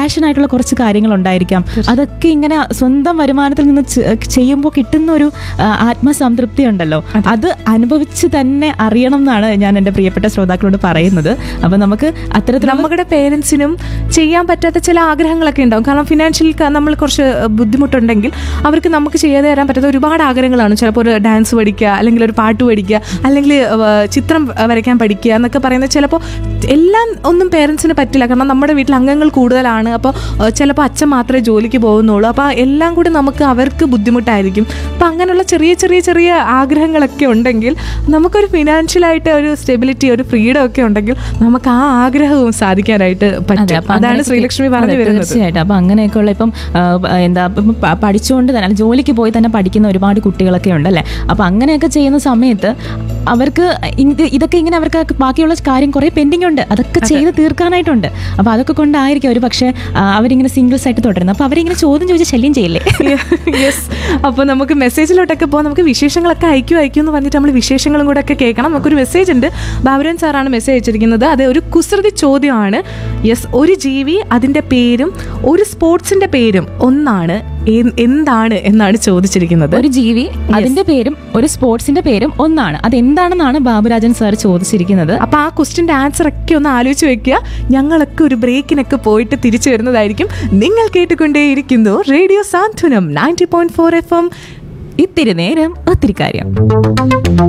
passion ആയിട്ടുള്ള കുറച്ച് കാര്യങ്ങൾ ഉണ്ടായിരിക്കാം അതൊക്കെ ഇങ്ങനെ സ്വന്തം വരുമാനത്തിൽ നിന്ന് ചെയ്യുമ്പോൾ കിട്ടുന്ന ഒരു ആ, ആത്മസംതൃപ്തി ഉണ്ടല്ലോ അത് അനുഭവിച്ച് തന്നെ അറിയണം എന്നാണ് ഞാൻ എൻ്റെ പ്രിയപ്പെട്ട ശ്രോതാക്കളോട് പറയുന്നത് അപ്പൊ നമുക്ക് അത്തരത്തിൽ നമ്മുടെ പേരൻസിനും ചെയ്യാൻ പറ്റാത്ത ചില ആഗ്രഹങ്ങളൊക്കെ ഉണ്ടാവും കാരണം ഫിനാൻഷ്യൽ നമ്മൾ കുറച്ച് ബുദ്ധിമുട്ടുണ്ടെങ്കിൽ അവർക്ക് നമുക്ക് ചെയ്തു തരാൻ പറ്റാത്ത ഒരുപാട് ആഗ്രഹങ്ങളാണ് ചിലപ്പോൾ ഒരു ഡാൻസ് പഠിക്കുക അല്ലെങ്കിൽ ഒരു പാട്ട് പഠിക്കുക അല്ലെങ്കിൽ ഏഹ്, ചിത്രം വരയ്ക്കാൻ പഠിക്കുക എന്നൊക്കെ പറയുന്നത് ചിലപ്പോൾ എല്ലാം ഒന്നും പേരൻസിന് പറ്റില്ല കാരണം നമ്മുടെ വീട്ടിൽ അംഗങ്ങൾ കൂടുതലാണ് അപ്പോൾ ചിലപ്പോൾ അച്ഛൻ മാത്രമേ ജോലിക്ക് പോകുന്നുള്ളൂ അപ്പോൾ എല്ലാം കൂടി നമുക്ക് അവർക്ക് ബുദ്ധിമുട്ടായിരിക്കും അപ്പോൾ അങ്ങനെയുള്ള ചെറിയ ചെറിയ ചെറിയ ആഗ്രഹങ്ങളൊക്കെ ഉണ്ടെങ്കിൽ നമുക്കൊരു ഫിനാൻഷ്യലായിട്ട് ഒരു സ്റ്റെബിലിറ്റി ഒരു ഫ്രീഡം ഒക്കെ ഉണ്ടെങ്കിൽ നമുക്ക് ആ ആഗ്രഹവും സാധിക്കാനായിട്ട് അതെ, പറ്റും അപ്പൊ അതാണ് അങ്ങനെയൊക്കെ- ശ്രീലക്ഷ്മി പറഞ്ഞു അതെ, വരുന്നത് തീർച്ചയായിട്ടും അപ്പൊ അങ്ങനെയൊക്കെയുള്ള ഇപ്പം ആ, എന്താ ഇപ്പം പ- പഠിച്ചുകൊണ്ട് തന്നെ അല്ല, ജോലിക്ക് പോയി തന്നെ പഠിക്കുന്ന ഒരുപാട് കുട്ടികളൊക്കെ ഉണ്ടല്ലേ അപ്പൊ അങ്ങനെയൊക്കെ ചെയ്യുന്ന സമയത്ത് അവർക്ക് ഇത് ഇതൊക്കെ ഇങ്ങനെ അവർക്ക് ബാക്കിയുള്ള കാര്യം കുറെ പെൻഡിങ് ഉണ്ട് അതൊക്കെ ചെയ്ത് തീർക്കാനായിട്ടുണ്ട് അപ്പൊ അതൊക്കെ കൊണ്ടായിരിക്കും അവർ പക്ഷേ ആ, അവരിങ്ങനെ സിംഗിൾസ് ആയിട്ട് തുടരുന്നത് അപ്പൊ അവരിങ്ങനെ ചോദ്യം ചോദിച്ച് ശല്യം ചെയ്യില്ലേ യെസ് അപ്പോൾ നമുക്ക് മെസ്സേജിലോട്ടൊക്കെ പോകാം നമുക്ക് വിശേഷങ്ങളൊക്കെ അയക്കും അയക്കും എന്ന് പറഞ്ഞിട്ട് നമ്മൾ വിശേഷങ്ങളും കൂടെ ഒക്കെ കേൾക്കണം നമുക്കൊരു മെസ്സേജ് ഉണ്ട് ബാബുരൻ സാറാണ് മെസ്സേജ് അയച്ചിരിക്കുന്നത് അത് ഒരു കുസൃതി ചോദ്യമാണ് യെസ് ഒരു ജീവി അതിൻ്റെ പേരും ഒരു സ്പോർട്സിന്റെ പേരും ഒന്നാണ് എ- എന്താണ് എന്നാണ് ചോദിച്ചിരിക്കുന്നത് ഒരു ജീവി അതിന്റെ പേരും ഒരു സ്പോർട്സിന്റെ പേരും ഒന്നാണ് അത് എന്താണെന്നാണ് ബാബുരാജൻ സാർ ചോദിച്ചിരിക്കുന്നത് അപ്പൊ ആ ക്വസ്റ്റിന്റെ ആൻസർ ഒക്കെ ഒന്ന് ആലോചിച്ച് വെക്കുക ഞങ്ങളൊക്കെ ഒരു ബ്രേക്കിനൊക്കെ പോയിട്ട് തിരിച്ചു വരുന്നതായിരിക്കും നിങ്ങൾ കേട്ടുകൊണ്ടേയിരിക്കുന്നു radio Santhwanam ninety point four F M ഇത്തിരി നേരം ഒത്തിരി കാര്യം